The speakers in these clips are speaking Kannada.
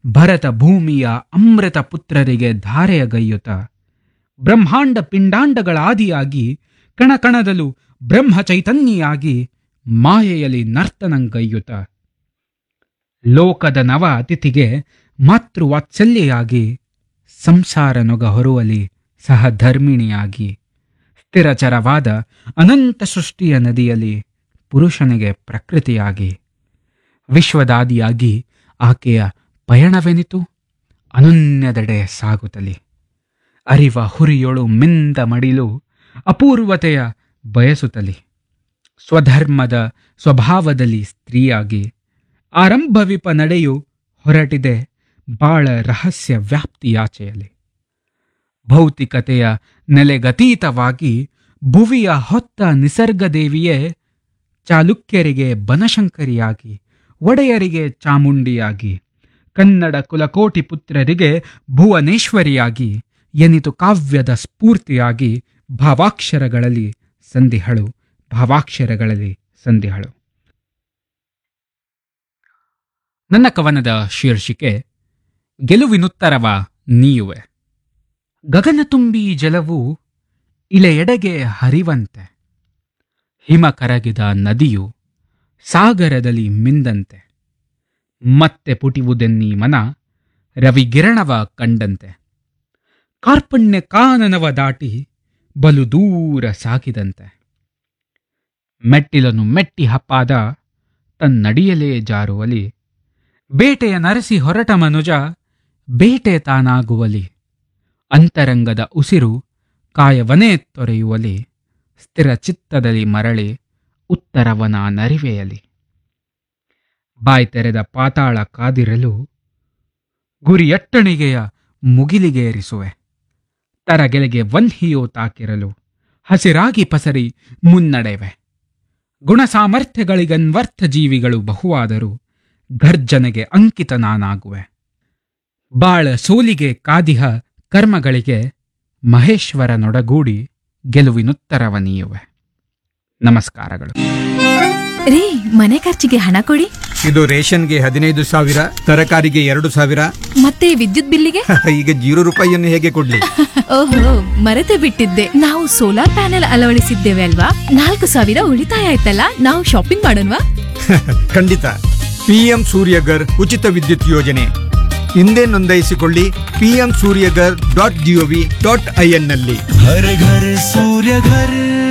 ಭರತ ಭೂಮಿಯ ಅಮೃತ ಪುತ್ರರಿಗೆ ಧಾರೆಯಗೈಯುತ ಬ್ರಹ್ಮಾಂಡ ಪಿಂಡಾಂಡಗಳ ಆದಿಯಾಗಿ ಕಣಕಣದಲ್ಲೂ ಬ್ರಹ್ಮ ಚೈತನ್ಯಿಯಾಗಿ ಮಾಯೆಯಲ್ಲಿ ನರ್ತನಂಗೈಯುತ ಲೋಕದ ನವ ಅತಿಥಿಗೆ ಮಾತೃವಾತ್ಸಲ್ಯೆಯಾಗಿ ಸಂಸಾರ ನೊಗ ಹೊರುವಲಿ ಸಹಧರ್ಮಿಣಿಯಾಗಿ ಸ್ಥಿರಚರವಾದ ಅನಂತ ಸೃಷ್ಟಿಯ ನದಿಯಲ್ಲಿ ಪುರುಷನಿಗೆ ಪ್ರಕೃತಿಯಾಗಿ ವಿಶ್ವದಾದಿಯಾಗಿ ಆಕೆಯ ಪಯಣವೆನಿತು ಅನನ್ಯದೆಡೆ ಸಾಗುತ್ತಲಿ ಅರಿವ ಹುರಿಯೊಳು ಮಿಂದ ಮಡಿಲು ಅಪೂರ್ವತೆಯ ಬಯಸುತ್ತಲಿ ಸ್ವಧರ್ಮದ ಸ್ವಭಾವದಲ್ಲಿ ಸ್ತ್ರೀಯಾಗಿ ಆರಂಭವಿಪ ನಡೆಯು ಹೊರಟಿದೆ ಬಾಳ ರಹಸ್ಯ ವ್ಯಾಪ್ತಿಯಾಚೆಯಲ್ಲಿ ಭೌತಿಕತೆಯ ನೆಲೆಗತೀತವಾಗಿ ಭುವಿಯ ಹೊತ್ತ ನಿಸರ್ಗದೇವಿಯೇ ಚಾಲುಕ್ಯರಿಗೆ ಬನಶಂಕರಿಯಾಗಿ ಒಡೆಯರಿಗೆ ಚಾಮುಂಡಿಯಾಗಿ ಕನ್ನಡ ಕುಲಕೋಟಿ ಪುತ್ರರಿಗೆ ಭುವನೇಶ್ವರಿಯಾಗಿ ಎನಿತು ಕಾವ್ಯದ ಸ್ಫೂರ್ತಿಯಾಗಿ ಭಾವಾಕ್ಷರಗಳಲ್ಲಿ ಸಂಧಿಹಳು ಭಾವಾಕ್ಷರಗಳಲ್ಲಿ ಸಂಧಿಹಳು ನನ್ನ ಕವನದ ಶೀರ್ಷಿಕೆ ಗೆಲುವಿನುತ್ತರವ ನೀಯುವೆ ಗಗನ ತುಂಬಿ ಜಲವು ಇಳೆಯೆಡೆಗೆ ಹರಿವಂತೆ ಹಿಮ ಕರಗಿದ ನದಿಯು ಸಾಗರದಲ್ಲಿ ಮಿಂದಂತೆ ಮತ್ತೆ ಪುಟಿವುದೆನ್ನೀ ಮನ ರವಿಗಿರಣವ ಕಂಡಂತೆ ಕಾರ್ಪಣ್ಯ ಕಾನನವ ದಾಟಿ ಬಲು ದೂರ ಸಾಗಿದಂತೆ ಮೆಟ್ಟಿಲನ್ನು ಮೆಟ್ಟಿ ಹಪ್ಪಾದ ತನ್ನಡಿಯಲೇ ಜಾರುವಲಿ ಬೇಟೆಯ ನರಸಿ ಹೊರಟ ಮನುಜ ಬೇಟೆ ತಾನಾಗುವಲಿ ಅಂತರಂಗದ ಉಸಿರು ಕಾಯವನೇ ತೊರೆಯುವಲಿ ಸ್ಥಿರ ಚಿತ್ತದಲ್ಲಿ ಮರಳಿ ಉತ್ತರವನ ನರಿವೆಯಲಿ ಬಾಯ್ ತೆರೆದ ಪಾತಾಳ ಕಾದಿರಲು ಗುರಿಯಟ್ಟಣಿಗೆಯ ಮುಗಿಲಿಗೇರಿಸುವೆ ತರಗೆಲೆಗೆ ವನ್ಹಿಯೋ ತಾಕಿರಲು ಹಸಿರಾಗಿ ಪಸರಿ ಮುನ್ನಡೆವೆ ಗುಣ ಸಾಮರ್ಥ್ಯಗಳಿಗನ್ವರ್ಥ ಜೀವಿಗಳು ಬಹುವಾದರೂ ಗರ್ಜನೆಗೆ ಅಂಕಿತ ನಾನಾಗುವೆ ಬಾಳ ಸೋಲಿಗೆ ಕಾದಿಹ ಕರ್ಮಗಳಿಗೆ ಮಹೇಶ್ವರನೊಡಗೂಡಿ ಗೆಲುವಿನುತ್ತರವ ನೀಯುವೆ ನಮಸ್ಕಾರಗಳು ರೀ ಮನೆ ಖರ್ಚಿಗೆ ಹಣ ಕೊಡಿ ಇದು ರೇಷನ್ಗೆ ಹದಿನೈದು ಸಾವಿರ ತರಕಾರಿಗೆ ಎರಡು ಸಾವಿರ ಮತ್ತೆ ವಿದ್ಯುತ್ ಬಿಲ್ಲಿಗೆ ಈಗ ಜೀರೋ ರೂಪಾಯಿಯನ್ನು ಹೇಗೆ ಕೊಡ್ಲಿ ಓಹೋ ಮರೆತೇ ಬಿಟ್ಟಿದ್ದೆ ನಾವು ಸೋಲಾರ್ ಪ್ಯಾನೆಲ್ ಅಳವಡಿಸಿದ್ದೇವೆ ಅಲ್ವಾ ನಾಲ್ಕು ಸಾವಿರ ಉಳಿತಾಯ ಆಯ್ತಲ್ಲ ನಾವು ಶಾಪಿಂಗ್ ಮಾಡೋಣವಾ ಖಂಡಿತ ಪಿಎಂ ಸೂರ್ಯಗರ್ ಉಚಿತ ವಿದ್ಯುತ್ ಯೋಜನೆ ಹಿಂದೆ ನೋಂದಾಯಿಸಿಕೊಳ್ಳಿ PM Suryaghar dot G O V dot I N ನಲ್ಲಿ हर घर सूर्य घर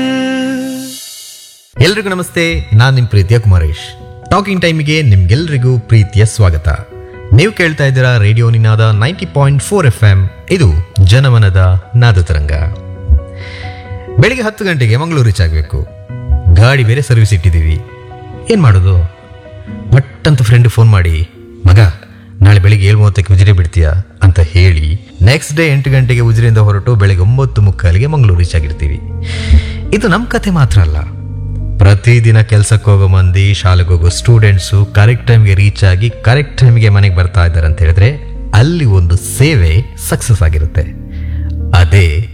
ಎಲ್ರಿಗೂ ನಮಸ್ತೆ ನಾನು ನಿಮ್ಮ ಪ್ರೀತಿಯ ಕುಮಾರೇಶ್ ಟಾಕಿಂಗ್ ಟೈಮಿಗೆ ನಿಮ್ಗೆಲ್ರಿಗೂ ಪ್ರೀತಿಯ ಸ್ವಾಗತ ನೀವು ಕೇಳ್ತಾ ಇದ್ದೀರಾ radio Ninada ninety point four F M ಇದು ಜನಮನದ ನಾದ ತರಂಗ ಬೆಳಿಗ್ಗೆ ಹತ್ತು ಗಂಟೆಗೆ ಮಂಗಳೂರು ರೀಚ್ ಆಗಬೇಕು ಗಾಡಿ ಬೇರೆ ಸರ್ವಿಸ್ ಇಟ್ಟಿದ್ದೀವಿ ಏನು ಮಾಡೋದು ಬಟ್ ಅಂತ ಫ್ರೆಂಡ್ ಫೋನ್ ಮಾಡಿ ಮಗ ನಾಳೆ ಬೆಳಿಗ್ಗೆ ಏಳು ಮೂವತ್ತಕ್ಕೆ ಉಜಿರೆ ಬಿಡ್ತೀಯಾ ಅಂತ ಹೇಳಿ ನೆಕ್ಸ್ಟ್ ಡೇ ಎಂಟು ಗಂಟೆಗೆ ಉಜಿರೆಯಿಂದ ಹೊರಟು ಬೆಳಿಗ್ಗೆ ಒಂಬತ್ತು ಮುಕ್ಕಾಲಿಗೆ ಮಂಗಳೂರು ರೀಚ್ ಆಗಿರ್ತೀವಿ ಇದು ನಮ್ಮ ಕತೆ ಮಾತ್ರ ಅಲ್ಲ ಪ್ರತಿದಿನ ಕೆಲ್ಸಕ್ಕೆ ಹೋಗೋ ಮಂದಿ ಶಾಲೆಗೆ ಹೋಗೋ ಸ್ಟೂಡೆಂಟ್ಸು ಕರೆಕ್ಟ್ ಟೈಮ್ಗೆ ರೀಚ್ ಆಗಿ ಕರೆಕ್ಟ್ ಟೈಮ್ಗೆ ಮನೆಗೆ ಬರ್ತಾ ಇದ್ದಾರೆ ಅಂತ ಹೇಳಿದ್ರೆ ಅಲ್ಲಿ ಒಂದು ಸೇವೆ ಸಕ್ಸಸ್ ಆಗಿರುತ್ತೆ ಅದೇ